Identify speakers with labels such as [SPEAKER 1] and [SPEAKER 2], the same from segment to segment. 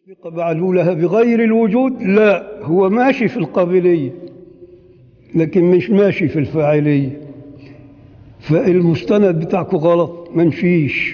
[SPEAKER 1] معلولها بغير الوجود لا هو ماشي في القابلية لكن مش ماشي في الفاعلية فالمستند بتاعكم غلط ما نفيش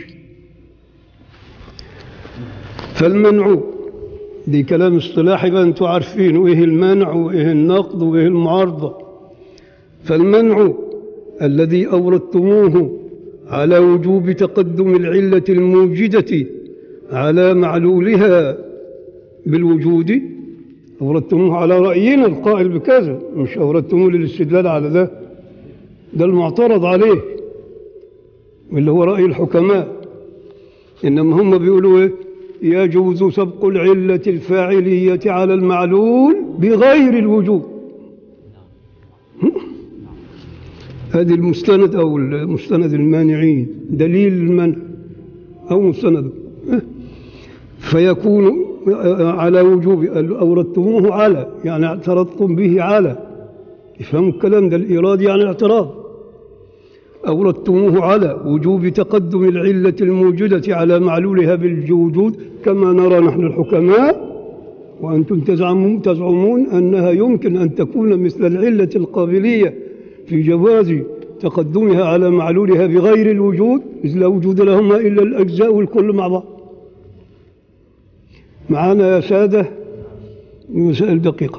[SPEAKER 1] فالمنع دي كلام اصطلاحي بقى انتوا عارفين وايه المنع وايه النقد وايه المعارضة فالمنع الذي أوردتموه على وجوب تقدم العلة الموجدة على معلولها بالوجود أوردتموه على رأينا القائل بكذا مش أوردتموه للاستدلال على ده ده المعترض عليه اللي هو رأي الحكماء إنما هم بيقولوا إيه يجوز سبق العلة الفاعلية على المعلول بغير الوجود هذه المستند أو المستند المانعين دليل المنع أو مستند فيكون على وجوب أوردتموه على يعني اعترضتم به على يفهموا الكلام ده الإيراد يعني اعتراض أوردتموه على وجوب تقدم العلة الموجودة على معلولها بالوجود كما نرى نحن الحكماء وأنتم تزعمون, تزعمون أنها يمكن أن تكون مثل العلة القابلية في جواز تقدمها على معلولها بغير الوجود إذ لا وجود لهما إلا الأجزاء والكل مع بعض معنا يا سادة مسائل دقيقة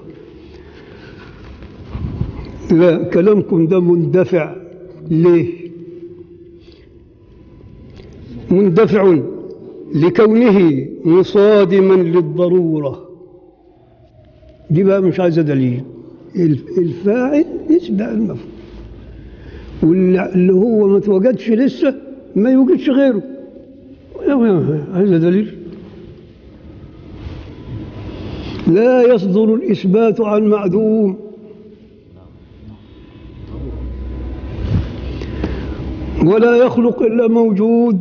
[SPEAKER 1] لا كلامكم ده مندفع ليه مندفع لكونه مصادما للضرورة دي بقى مش عايزة دليل الفاعل يتبع المفعول واللي هو ما توجدش لسه ما يوجدش غيره عايزة دليل لا يصدر الإثبات عن معدوم ولا يخلق إلا موجود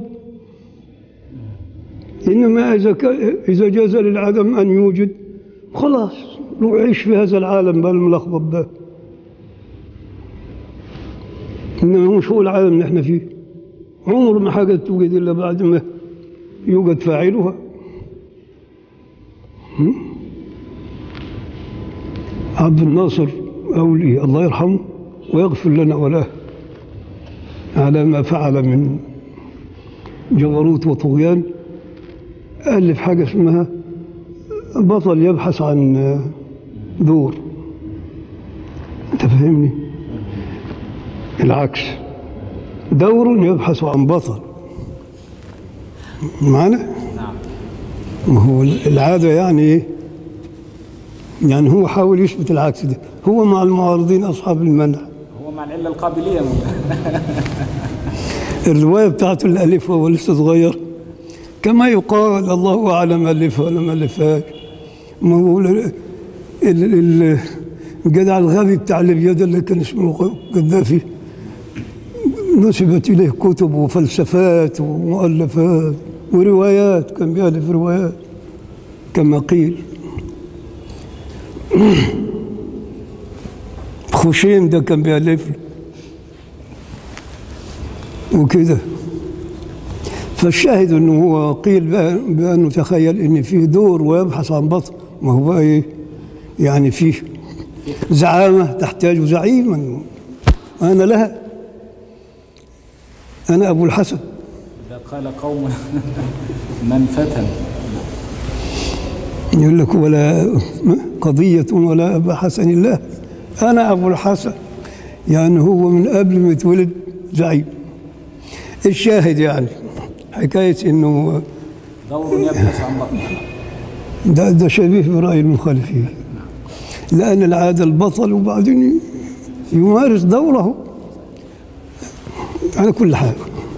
[SPEAKER 1] إنما إذا, إذا جاز للعدم أن يوجد خلاص روح عيش في هذا العالم بالملخبط ده إنما مش هو العالم اللي احنا فيه عمر ما حاجة توجد إلا بعد ما يوجد فاعلها عبد الناصر أولي الله يرحمه ويغفر لنا وله على ما فعل من جبروت وطغيان ألف حاجة اسمها بطل يبحث عن دور أنت فاهمني العكس دور يبحث عن بطل معنا
[SPEAKER 2] نعم
[SPEAKER 1] ما هو العادة يعني إيه يعني هو حاول يثبت العكس ده هو مع المعارضين أصحاب المنع
[SPEAKER 2] هو مع العلة القابلية
[SPEAKER 1] الرواية بتاعته اللي ألفها وهو لسه صغير كما يقال الله أعلم ألفها ولا ما ألفهاش ما هو ال- ال- ال- الجدع الغبي بتاع ليبيا ده اللي كان اسمه قذافي نسبت إليه كتب وفلسفات ومؤلفات وروايات كان بيألف روايات كما قيل خشيم ده كان بيألف له وكده فالشاهد انه هو قيل بقى- بانه تخيل ان فيه دور ويبحث عن بطن ما هو بقى ايه يعني فيه زعامه تحتاج زعيما انا لها انا ابو الحسن
[SPEAKER 2] إذا قال قوم من فتن
[SPEAKER 1] يقول لك ولا قضية ولا أبا حسن الله أنا أبو الحسن يعني هو من قبل ما يتولد زعيم الشاهد يعني حكاية إنه
[SPEAKER 2] دور يبحث عن بطن
[SPEAKER 1] ده, ده شبيه برأي المخالفين لأن العادة البطل وبعدين يمارس دوره على كل حال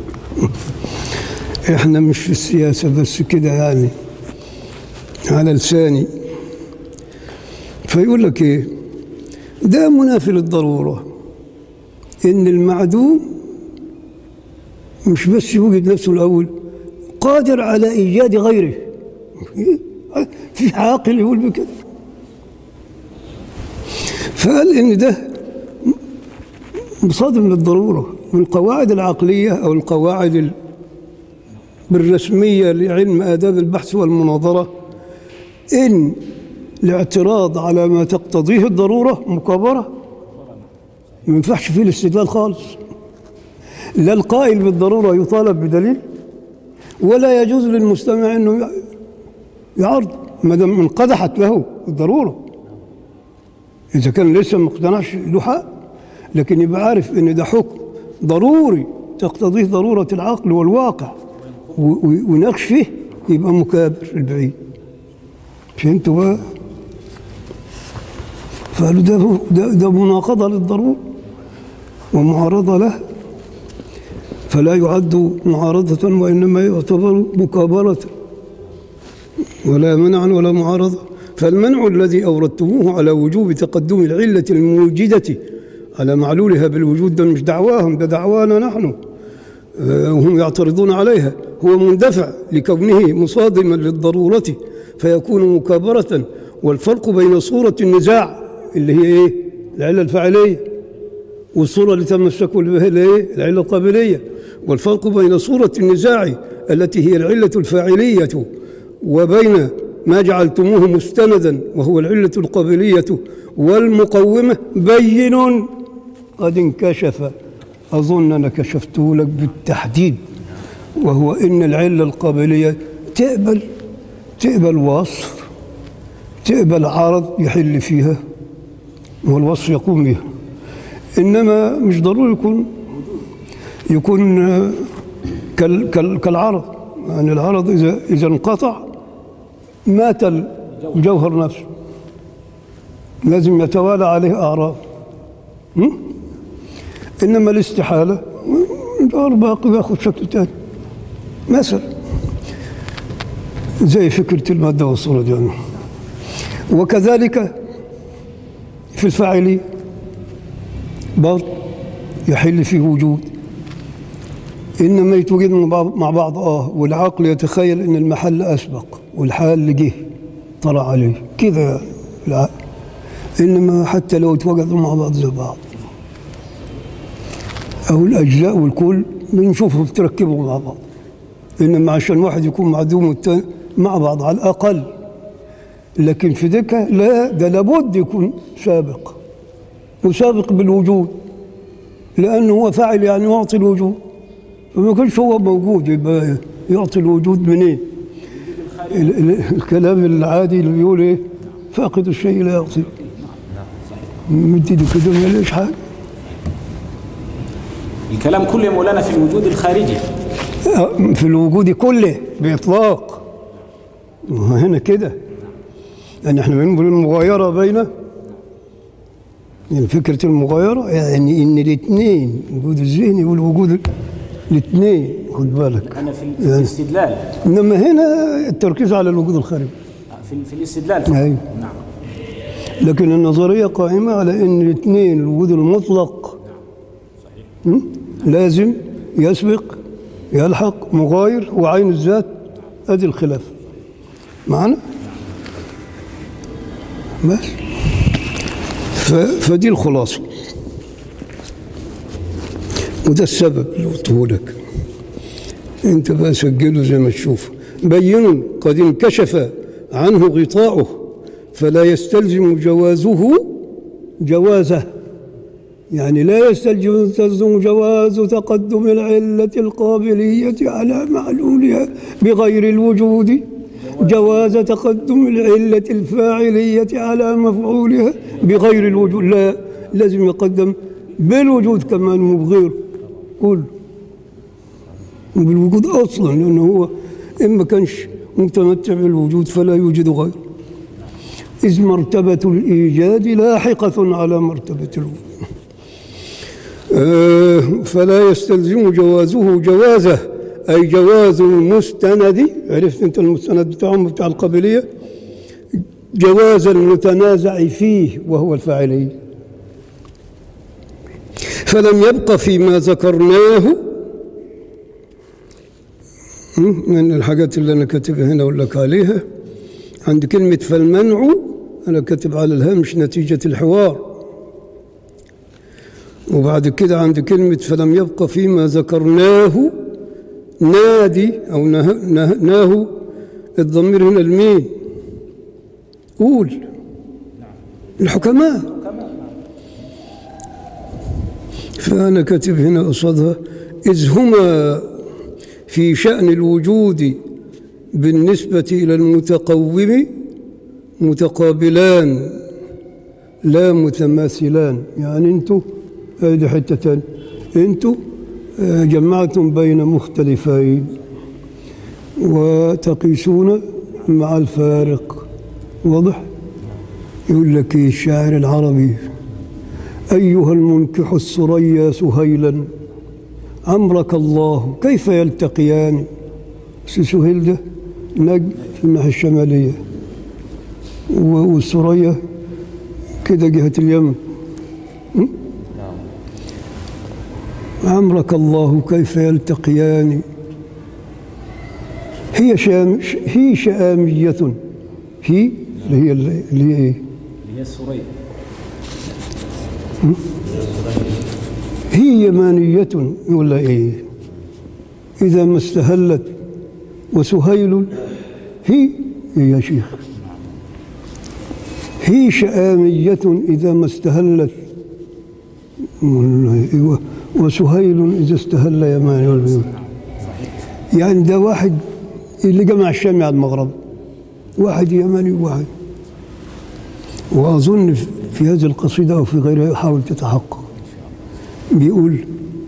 [SPEAKER 1] احنا مش في السياسة بس كده يعني على لساني فيقول لك ايه ده منافي للضرورة ان المعدوم مش بس يوجد نفسه الأول قادر على إيجاد غيره في عاقل يقول بكده فقال ان ده مصادم للضروره من القواعد العقليه او القواعد ال- بالرسميه لعلم اداب البحث والمناظره إن الاعتراض على ما تقتضيه الضرورة مكابرة ما ينفعش فيه الاستدلال خالص لا القائل بالضرورة يطالب بدليل ولا يجوز للمستمع أنه يعرض ما دام انقدحت له الضرورة إذا كان لسه ما اقتنعش له حق لكن يبقى عارف إن ده حكم ضروري تقتضيه ضرورة العقل والواقع و- و- ويناقش فيه يبقى مكابر البعيد فهمتوا بقى؟ فقالوا ده ده, ده مناقضة للضرورة ومعارضة له فلا يعد معارضة وإنما يعتبر مكابرة ولا منعا ولا معارضة فالمنع الذي أوردتموه على وجوب تقدم العلة الموجدة على معلولها بالوجود ده مش دعواهم ده دعوانا نحن آه، وهم يعترضون عليها هو مندفع لكونه مصادما للضرورة فيكون مكابرة والفرق بين صورة النزاع اللي هي ايه؟ العلة الفاعلية والصورة اللي تمسكوا بها الايه؟ العلة القابلية والفرق بين صورة النزاع التي هي العلة الفاعلية وبين ما جعلتموه مستندا وهو العلة القابلية والمقومة بين قد انكشف أظن أنا كشفته لك بالتحديد وهو إن العلة القابلية تقبل تقبل وصف تقبل عرض يحل فيها والوصف يقوم بها إنما مش ضروري يكون يكون آه، كال كال كالعرض يعني العرض إذا إذا انقطع مات الجوهر نفسه لازم يتوالى عليه أعراض م? إنما الاستحالة الجوهر باقي ياخذ شكل ثاني مثلا زي فكرة المادة والصورة دي يعني. وكذلك في الفاعلية برضه يحل فيه وجود إنما يتوجد مع بعض- مع بعض آه والعقل يتخيل إن المحل أسبق والحال جه طلع عليه كده يعني العقل إنما حتى لو اتوجدوا مع بعض زي بعض أو الأجزاء والكل بنشوفهم بتركبوا مع بعض إنما عشان واحد يكون معدوم والتاني مع بعض على الأقل لكن في دكة لا ده لابد يكون سابق وسابق بالوجود لأنه هو فاعل يعني يعطي الوجود فما كانش هو موجود يبقى يعطي الوجود منين؟ ال- ال- الكلام العادي اللي بيقول ايه؟ فاقد الشيء لا يعطي مدي كده ما ليش حاجه
[SPEAKER 2] الكلام كله يا مولانا في الوجود الخارجي
[SPEAKER 1] في الوجود كله بإطلاق هنا كده يعني احنا بنقول المغايرة بين يعني فكرة المغايرة يعني إن الاثنين الوجود الذهني والوجود الاثنين خد بالك
[SPEAKER 2] أنا في في الاستدلال
[SPEAKER 1] إنما هنا التركيز على الوجود الخارجي
[SPEAKER 2] في, في الاستدلال فقط.
[SPEAKER 1] أيوة.
[SPEAKER 2] نعم
[SPEAKER 1] لكن النظرية قائمة على أن الاثنين الوجود المطلق م? لازم يسبق يلحق مغاير وعين الذات أدي الخلاف معنا بس ف... فدي الخلاصة وده السبب اللي قلته لك انت بقى سجله زي ما تشوف بين قد انكشف عنه غطاؤه فلا يستلزم جوازه جوازه يعني لا يستلزم يستلزم جواز تقدم العلة القابلية على معلولها بغير الوجود جواز تقدم العلة الفاعلية على مفعولها بغير الوجود لا لازم يقدم بالوجود كمان مو بغيره كله بالوجود اصلا لانه هو ان ما كانش متمتع بالوجود فلا يوجد غيره اذ مرتبه الايجاد لاحقه على مرتبه الوجود آه، فلا يستلزم جوازه جوازه اي جواز المستند عرفت انت المستند بتاعهم بتاع القابليه جواز المتنازع فيه وهو الفاعليه فلم يبق فيما ذكرناه من الحاجات اللي أنا كاتبها هنا أقول لك عليها عند كلمة فالمنع أنا كاتب على الهامش نتيجة الحوار وبعد كده عند كلمة فلم يبق فيما ذكرناه نادي أو نه- نه- ناه الضمير هنا المين قول الحكماء فأنا كاتب هنا قصادها إذ هما في شأن الوجود بالنسبة إلى المتقوم متقابلان لا متماثلان يعني انتوا هذه حتة تانية انتوا آه، جمعتم بين مختلفين وتقيسون مع الفارق واضح يقول لك إيه الشاعر العربي أيها المنكح الثريا سهيلا عمرك الله كيف يلتقيان بس سهيل ده نجم في الناحية الشمالية و- والثريا كده جهة اليمن م? عمرك الله كيف يلتقيان هي شام هي شامية هي اللي هي اللي هي ايه؟
[SPEAKER 2] اللي هي السورية
[SPEAKER 1] هي يمانية ولا إيه إذا ما استهلت وسهيل هي يا شيخ هي شآمية إذا ما استهلت أيوة. وسهيل إذا استهل يماني والبيوت يعني ده واحد اللي جمع الشام على المغرب واحد يمني وواحد وأظن في هذه القصيدة أو في غيرها يحاول تتحقق بيقول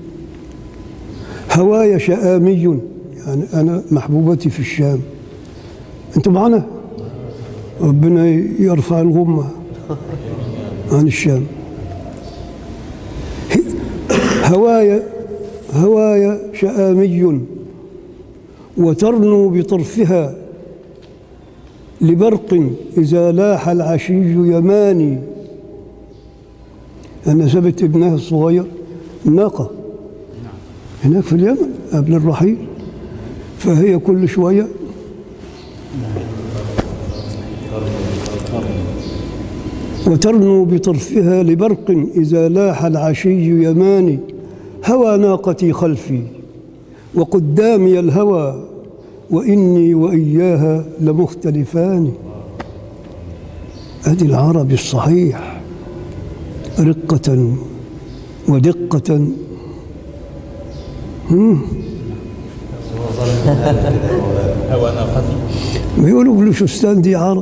[SPEAKER 1] هواي شآمي يعني أنا محبوبتي في الشام أنتم معنا ربنا يرفع الغمة عن الشام هواي هواي شآمي وترنو بطرفها لبرق إذا لاح العشي يماني أنا سبت ابنها الصغير الناقة هناك في اليمن قبل الرحيل فهي كل شوية وترنو بطرفها لبرق إذا لاح العشي يماني هوى ناقتي خلفي وقدامي الهوى وإني وإياها لمختلفان هذه العربي الصحيح رقة ودقة مم.
[SPEAKER 3] هوى ناقتي
[SPEAKER 1] بيقولوا بلوشستان دي عرب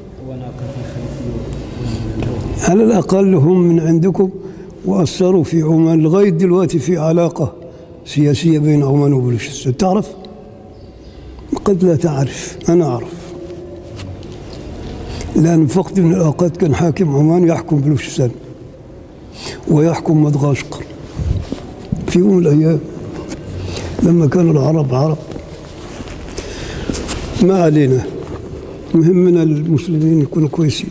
[SPEAKER 1] على الأقل هم من عندكم وأثروا في عمان لغاية دلوقتي في علاقة سياسية بين عمان وبلوشستان تعرف؟ قد لا تعرف أنا أعرف لأن في وقت من الأوقات كان حاكم عمان يحكم بلوشستان ويحكم مدغشقر في يوم من الأيام لما كانوا العرب عرب ما علينا مهمنا المسلمين يكونوا كويسين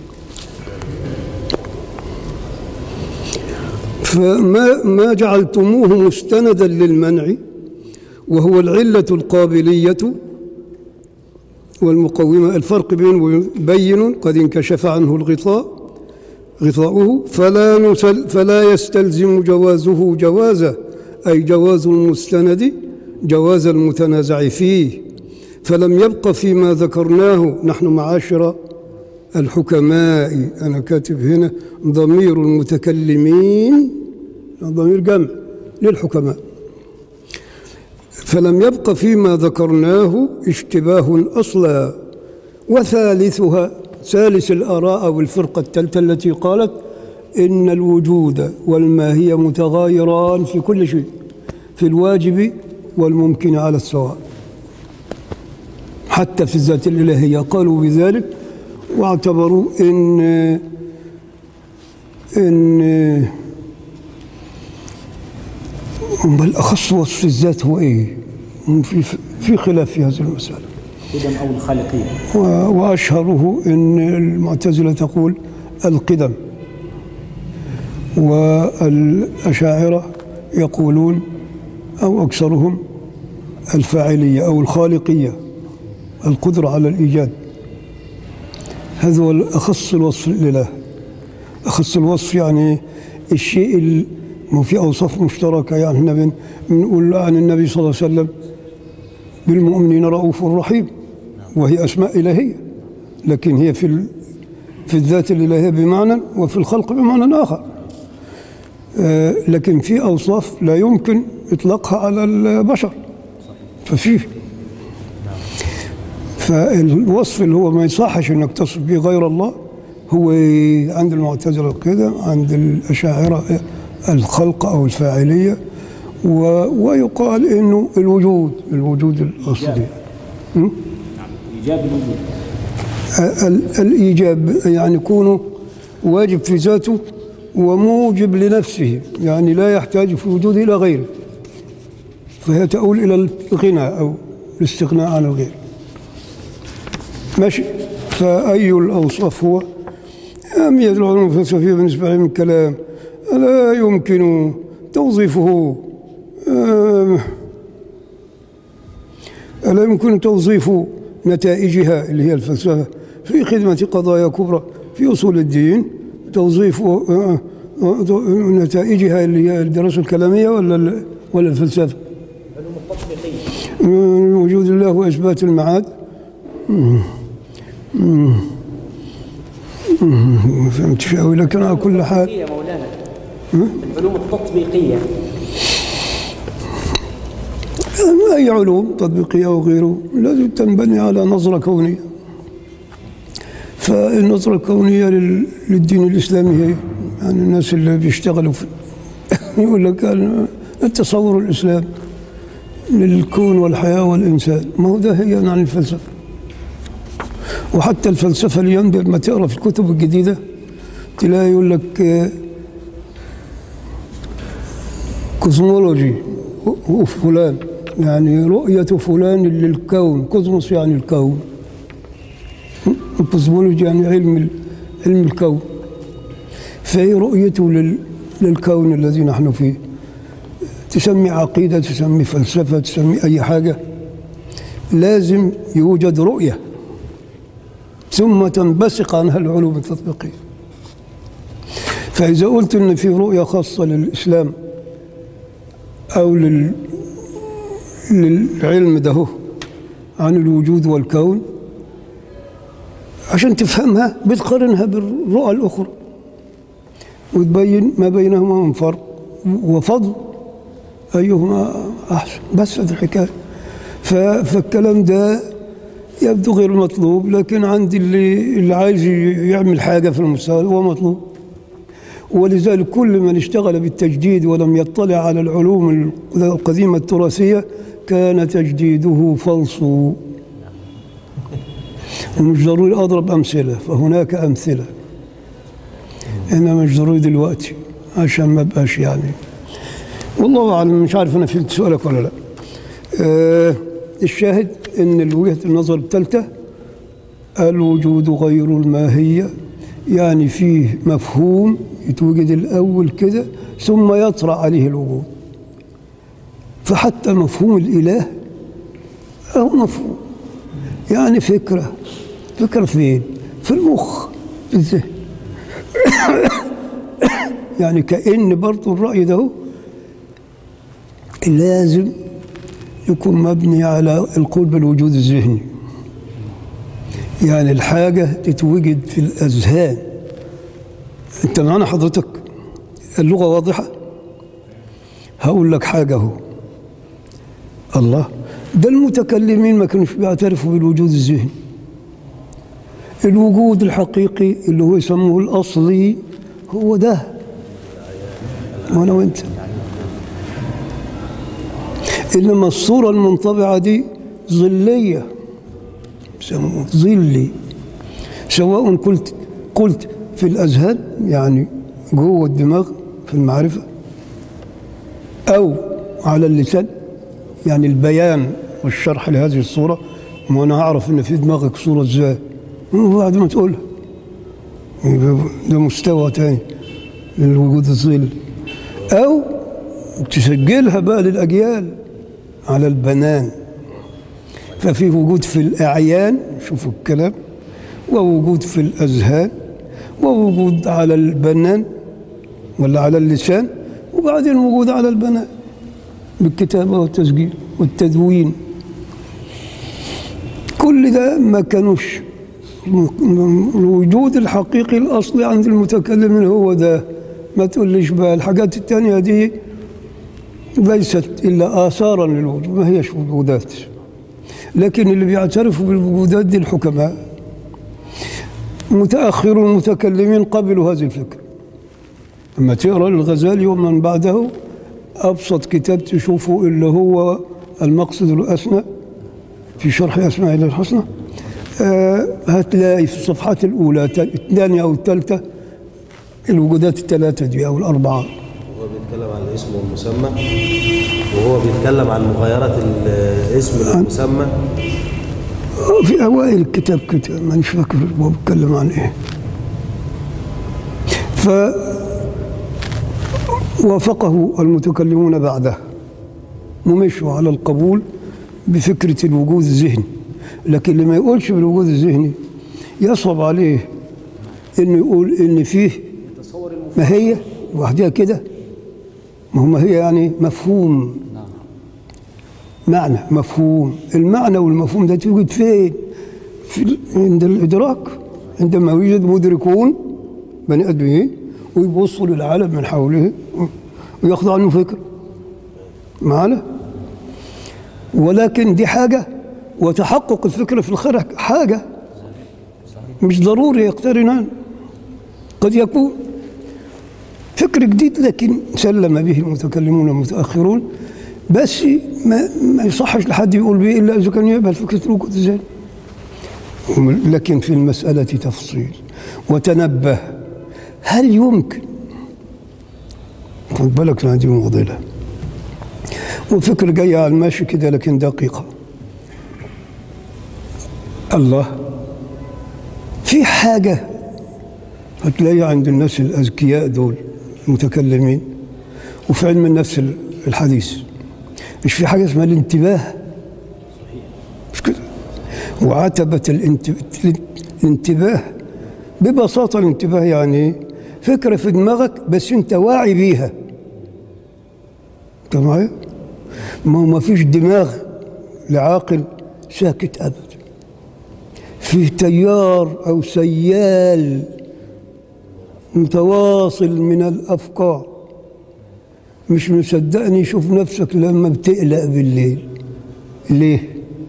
[SPEAKER 1] فما ما جعلتموه مستندا للمنع وهو العلة القابلية والمقومة الفرق بين بين قد انكشف عنه الغطاء غطاؤه فلا نسل فلا يستلزم جوازه جوازه أي جواز المستند جواز المتنازع فيه فلم يبق فيما ذكرناه نحن معاشر الحكماء أنا كاتب هنا ضمير المتكلمين ضمير جمع للحكماء فلم يبق فيما ذكرناه اشتباه أصلا وثالثها ثالث الآراء أو الفرقة الثالثة التي قالت إن الوجود والماهية متغايران في كل شيء في الواجب والممكن على السواء حتى في الذات الإلهية قالوا بذلك واعتبروا إن إن بل أخص وصف الذات هو إيه؟ في في خلاف في هذه المسألة
[SPEAKER 2] قدم أو الخالقية
[SPEAKER 1] و- وأشهره أن المعتزلة تقول القدم والأشاعرة يقولون أو أكثرهم الفاعلية أو الخالقية القدرة على الإيجاد هذا هو أخص الوصف لله أخص الوصف يعني الشيء ال- ما في أوصاف مشتركة يعني احنا بن- بنقول عن النبي صلى الله عليه وسلم بالمؤمنين رؤوف رحيم وهي أسماء إلهية لكن هي في ال- في الذات الإلهية بمعنى وفي الخلق بمعنى آخر آه، لكن في أوصاف لا يمكن إطلاقها على البشر ففيه فالوصف اللي هو ما يصحش انك تصف به غير الله هو عند المعتزله كده عند الاشاعره الخلق او الفاعليه و- ويقال انه الوجود الوجود الاصلي م?
[SPEAKER 2] إيجاب الوجود
[SPEAKER 1] ال- الإيجاب يعني يكون واجب في ذاته وموجب لنفسه يعني لا يحتاج في وجوده إلى غيره فهي تؤول إلى الغنى أو الاستغناء عن الغير ماشي فأي الأوصاف هو أهمية العلوم الفلسفية بالنسبة لعلم الكلام لا يمكن توظيفه آه، لا يمكن توظيف نتائجها اللي هي الفلسفة في خدمة قضايا كبرى في أصول الدين توظيف آه، آه، نتائجها اللي هي الدراسة الكلامية ولا ال- ولا الفلسفة؟ من وجود الله وإثبات المعاد مم. مم. مم. ما فهمتش أوي لكن على كل حال
[SPEAKER 4] يا مولانا العلوم التطبيقية
[SPEAKER 1] أي علوم تطبيقية أو غيره لازم تنبني على نظرة كونية فالنظرة الكونية لل- للدين الإسلامي هي يعني الناس اللي بيشتغلوا في يقول لك ال- التصور الإسلامي للكون والحياة والإنسان ما هو ده هي عن الفلسفة وحتى الفلسفة اليوم لما تقرأ في الكتب الجديدة تلاقي يقول لك آه، كوزمولوجي وفلان يعني رؤية فلان للكون كوزموس يعني الكون الكوزمولوجي يعني علم ال- علم الكون فهي رؤيته لل- للكون الذي نحن فيه تسمي عقيدة تسمي فلسفة تسمي أي حاجة لازم يوجد رؤية ثم تنبثق عنها العلوم التطبيقية فإذا قلت إن في رؤية خاصة للإسلام أو لل... للعلم ده هو عن الوجود والكون عشان تفهمها بتقارنها بالرؤى الأخرى وتبين ما بينهما من فرق وفضل أيهما أحسن بس هذه الحكاية ف... فالكلام ده يبدو غير مطلوب لكن عندي اللي اللي عايز يعمل حاجة في المستقبل هو مطلوب ولذلك كل من اشتغل بالتجديد ولم يطلع على العلوم القديمة التراثية كان تجديده فلس ومش ضروري أضرب أمثلة فهناك أمثلة إنما مش ضروري دلوقتي عشان ما بقاش يعني والله أعلم مش عارف أنا فهمت سؤالك ولا لا آه الشاهد إن وجهة النظر الثالثة الوجود غير الماهية يعني فيه مفهوم يتوجد الأول كده ثم يطرأ عليه الوجود فحتى مفهوم الإله هو مفهوم يعني فكرة فكرة فين؟ في المخ في الذهن يعني كأن برضو الرأي ده هو لازم يكون مبني على القول بالوجود الذهني يعني الحاجة تتوجد في الأذهان أنت معنا حضرتك اللغة واضحة هقول لك حاجة هو الله ده المتكلمين ما كانوش بيعترفوا بالوجود الذهني الوجود الحقيقي اللي هو يسموه الأصلي هو ده وأنا وأنت إنما الصورة المنطبعة دي ظلية يسموه ظلي سواء قلت قلت في الأذهان يعني جوه الدماغ في المعرفة أو على اللسان يعني البيان والشرح لهذه الصورة ما أنا أعرف إن في دماغك صورة إزاي بعد ما تقولها يبقى ده مستوى تاني للوجود الظلي أو تسجلها بقى للأجيال على البنان ففي وجود في الأعيان شوفوا الكلام ووجود في الأذهان ووجود على البنان ولا على اللسان وبعدين وجود على البنان بالكتابة والتسجيل والتدوين كل ده ما كانوش الوجود الحقيقي الأصلي عند المتكلم هو ده ما تقوليش بقى الحاجات التانية دي ليست إلا آثارا للوجود ما هيش وجودات لكن اللي بيعترفوا بالوجودات دي الحكماء متأخر المتكلمين قبلوا هذه الفكرة لما تقرأ الغزالي ومن بعده أبسط كتاب تشوفه اللي هو المقصد الأسنى في شرح أسماء الله الحسنى آه هتلاقي في الصفحات الأولى الثانية أو الثالثة الوجودات الثلاثة دي أو الأربعة
[SPEAKER 3] وهو بيتكلم عن الاسم والمسمى وهو بيتكلم عن مغايرة الاسم للمسمى
[SPEAKER 1] في أوائل الكتاب كده مانيش فاكر هو بيتكلم عن إيه ف وافقه المتكلمون بعده ومشوا على القبول بفكرة الوجود الذهني لكن اللي ما يقولش بالوجود الذهني يصعب عليه انه يقول ان فيه ما هي لوحدها كده ما هو ما هي يعني مفهوم معنى مفهوم المعنى والمفهوم ده توجد فين في ال- عند الإدراك عندما يوجد مدركون بني آدمين ويبصوا للعالم من حوله وياخذوا عنه فكرة معنا ولكن دي حاجة وتحقق الفكرة في الخارج حاجة مش ضروري يقترنان قد يكون فكر جديد لكن سلم به المتكلمون المتأخرون بس ما, ما يصحش لحد يقول به إلا إذا كان يقبل فكرة الوجود الذهني لكن في المسألة تفصيل وتنبه هل يمكن خد بالك أنا دي معضلة وفكر جاية على الماشي كده لكن دقيقة الله في حاجة هتلاقيها عند الناس الأذكياء دول المتكلمين وفي علم النفس الحديث مش في حاجة اسمها الانتباه مش كده وعتبة الانت- الانتباه ببساطة الانتباه يعني إيه؟ فكرة في دماغك بس انت واعي بيها انت معايا؟ ما هو ما فيش دماغ لعاقل ساكت ابدا في تيار او سيال متواصل من الافكار مش مصدقني شوف نفسك لما بتقلق بالليل ليه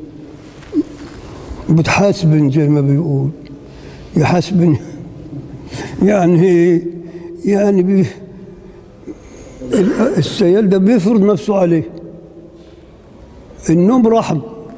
[SPEAKER 1] بتحاسبن زي ما بيقول يحاسبن يعني يعني بي السيال ده بيفرض نفسه عليه النوم رحم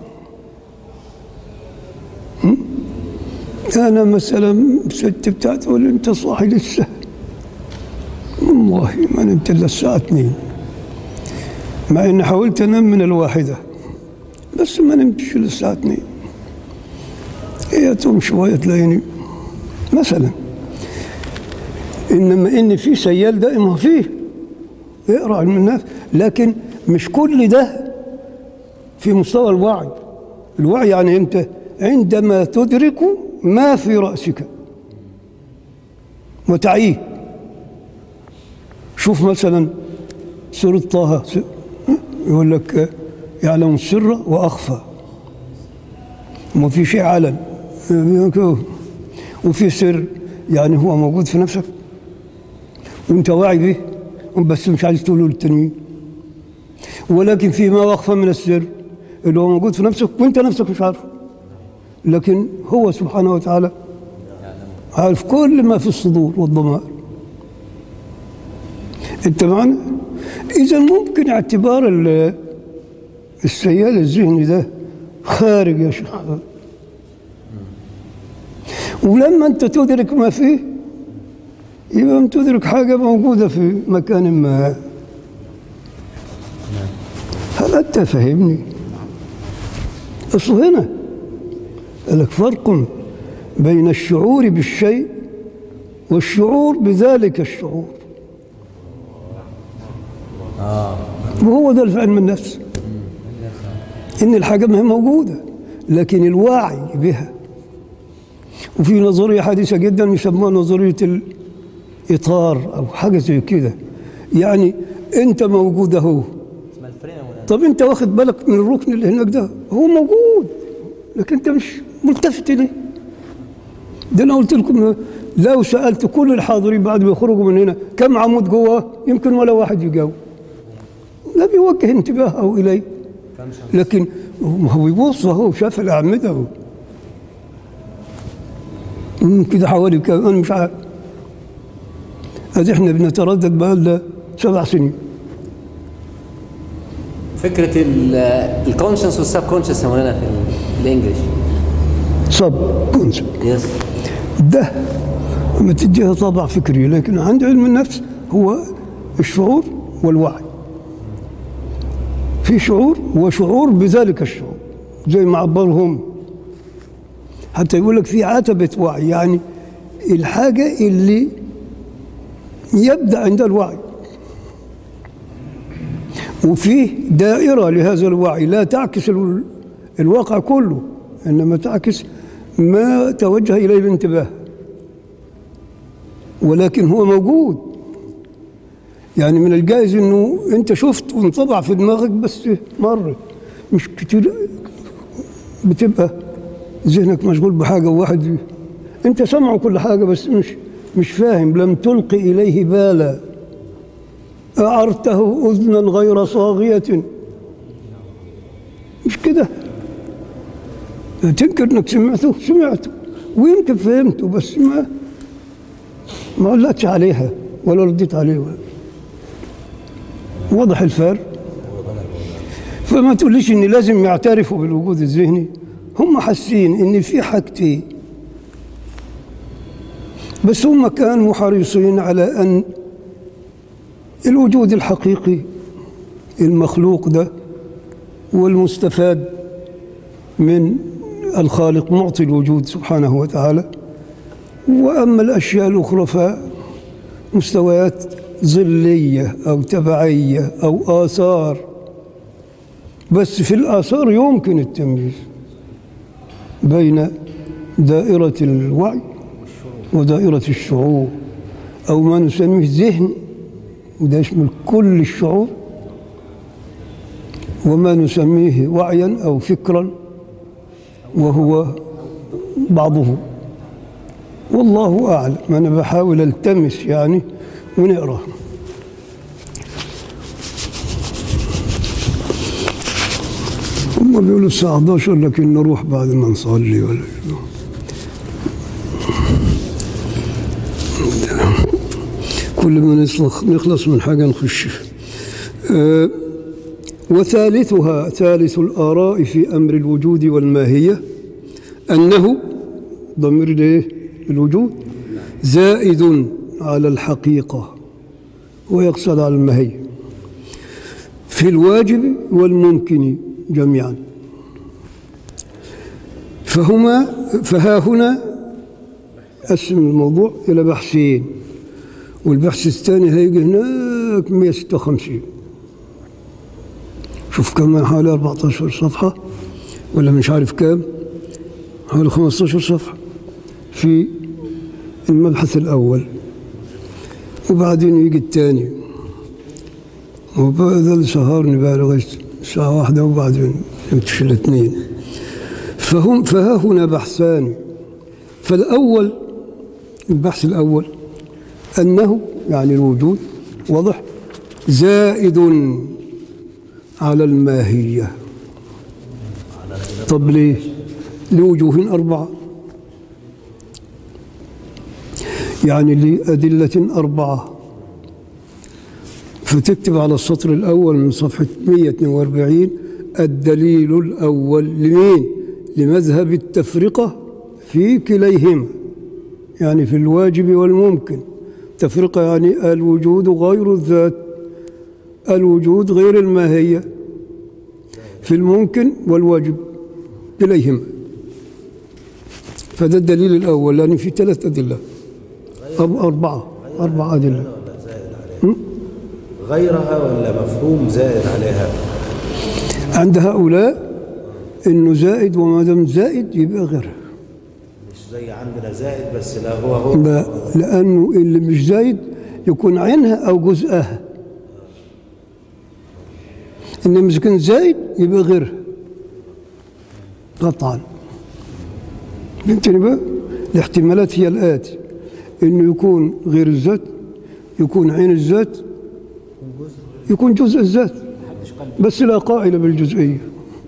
[SPEAKER 1] م? انا مثلا ست بتاعتي تقول انت صاحي لسه والله ما نمت الا الساعه 2 مع اني حاولت انام من الواحده بس ما نمتش الا الساعه 2 هي تقوم شويه تلاقيني مثلا انما ان في سيال دائما فيه يقرا علم النفس لكن مش كل ده في مستوى الوعي الوعي يعني انت عندما تدرك ما في راسك وتعيه شوف مثلا سورة طه س- يقول لك يعلم السر وأخفى وما في شيء علن وفي سر يعني هو موجود في نفسك وانت واعي به بس مش عايز تقوله للتانيين ولكن في ما أخفى من السر اللي هو موجود في نفسك وانت نفسك مش عارفه لكن هو سبحانه وتعالى عارف كل ما في الصدور والضمائر انت معنا اذا ممكن اعتبار ال- السيال الذهني ده خارج يا شيخ ولما انت تدرك ما فيه يبقى انت تدرك حاجه موجوده في مكان ما هل انت فاهمني اصل هنا قال لك فرق بين الشعور بالشيء والشعور بذلك الشعور وهو ده اللي في علم النفس ان الحاجه ما هي موجوده لكن الوعي بها وفي نظريه حديثه جدا يسموها نظريه الاطار او حاجه زي كده يعني انت موجود اهو
[SPEAKER 3] اسمها الفرينة ولا
[SPEAKER 1] طب انت واخد بالك من الركن اللي هناك ده هو موجود لكن انت مش ملتفت اليه ده انا قلت لكم لو سالت كل الحاضرين بعد ما يخرجوا من هنا كم عمود جواه يمكن ولا واحد يجاوب لا بيوجه انتباهه اليه لكن ما هو يبص اهو شاف الاعمده اهو مم، كده حوالي كام انا مش عارف ادي احنا بنتردد بقى لنا سبع سنين
[SPEAKER 4] فكره الكونشنس والسب كونشنس يا مولانا في ال- الانجليش
[SPEAKER 1] صب كونسبت
[SPEAKER 4] يس
[SPEAKER 1] ده لما تديها طابع فكري لكن عند علم النفس هو الشعور والوعي في شعور وشعور بذلك الشعور زي ما عبرهم حتى يقول لك في عتبة وعي يعني الحاجة اللي يبدأ عند الوعي وفيه دائرة لهذا الوعي لا تعكس ال- الواقع كله إنما تعكس ما توجه إليه الانتباه ولكن هو موجود يعني من الجائز انه انت شفت وانطبع في دماغك بس مره مش كتير بتبقى ذهنك مشغول بحاجه وواحد انت سمعه كل حاجه بس مش مش فاهم لم تلقي اليه بالا اعرته اذنا غير صاغيه مش كده تنكر انك سمعته سمعته ويمكن فهمته بس ما ما علقتش عليها ولا رديت عليه ولا واضح الفرق فما تقوليش ان لازم يعترفوا بالوجود الذهني هم حاسين ان في حاجتين بس هم كانوا حريصين على ان الوجود الحقيقي المخلوق ده والمستفاد من الخالق معطي الوجود سبحانه وتعالى وأما الأشياء الأخرى فمستويات ظلية أو تبعية أو آثار بس في الآثار يمكن التمييز بين دائرة الوعي ودائرة الشعور أو ما نسميه ذهن وده يشمل كل الشعور وما نسميه وعيا أو فكرا وهو بعضه والله أعلم أنا بحاول ألتمس يعني ونقرأ هم بيقولوا الساعة 11 لكن نروح بعد ما نصلي ولا كل ما نخلص نخلص من حاجة نخش أه وثالثها ثالث الآراء في أمر الوجود والماهية أنه ضمير الايه؟ الوجود زائد على الحقيقة ويقصد على الماهية في الواجب والممكن جميعا فهما فها هنا قسم الموضوع إلى بحثين والبحث الثاني هيجي هناك 156 شوف كم حوالي 14 صفحة ولا مش عارف كام حوالي 15 صفحة في المبحث الأول وبعدين يجي الثاني وده اللي سهرني بقى لغاية الساعة واحدة وبعدين يمشي الاثنين فهم فها هنا بحثان فالأول البحث الأول أنه يعني الوجود واضح زائد على الماهية طب ليه لوجوه أربعة يعني لأدلة أربعة فتكتب على السطر الأول من صفحة 142 الدليل الأول لمين؟ لمذهب التفرقة في كليهما يعني في الواجب والممكن تفرقة يعني الوجود غير الذات الوجود غير الماهية في الممكن والواجب كليهما فده الدليل الأول لأن في ثلاث أدلة أو أربعة أربعة أدلة
[SPEAKER 3] غيرها ولا مفهوم زائد عليها
[SPEAKER 1] عند هؤلاء إنه زائد وما دام زائد يبقى غيرها
[SPEAKER 3] مش زي عندنا زائد بس لا هو هو
[SPEAKER 1] لا لأنه اللي مش زايد يكون عينها أو جزءها إنما إذا كان زايد يبقى غيرها قطعا فهمتني بقى؟ الاحتمالات هي الآتي إنه يكون غير الذات يكون عين الذات يكون جزء الذات بس لا قائل بالجزئية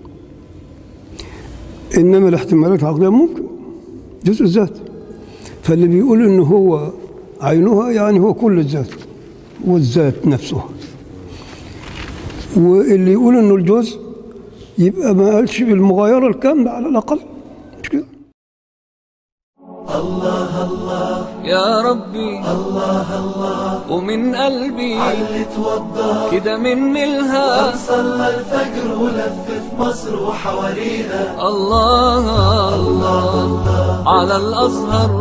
[SPEAKER 1] إنما الاحتمالات العقلية ممكن جزء الذات فاللي بيقول إنه هو عينها يعني هو كل الذات والذات نفسها واللي يقول إنه الجزء يبقى ما قالش بالمغايرة الكاملة على الأقل مش كده
[SPEAKER 5] يا ربي الله الله ومن قلبي
[SPEAKER 6] اللي توضى
[SPEAKER 5] كده مني الها
[SPEAKER 6] صلى الفجر ولف في مصر وحواليها
[SPEAKER 5] الله الله على الأزهر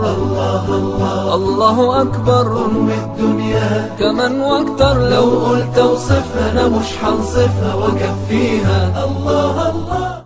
[SPEAKER 5] الله أكبر
[SPEAKER 6] أم الدنيا
[SPEAKER 5] كمان واكتر
[SPEAKER 6] لو
[SPEAKER 5] لو
[SPEAKER 6] قلت اوصفها انا مش هنصفها واكفيها الله الله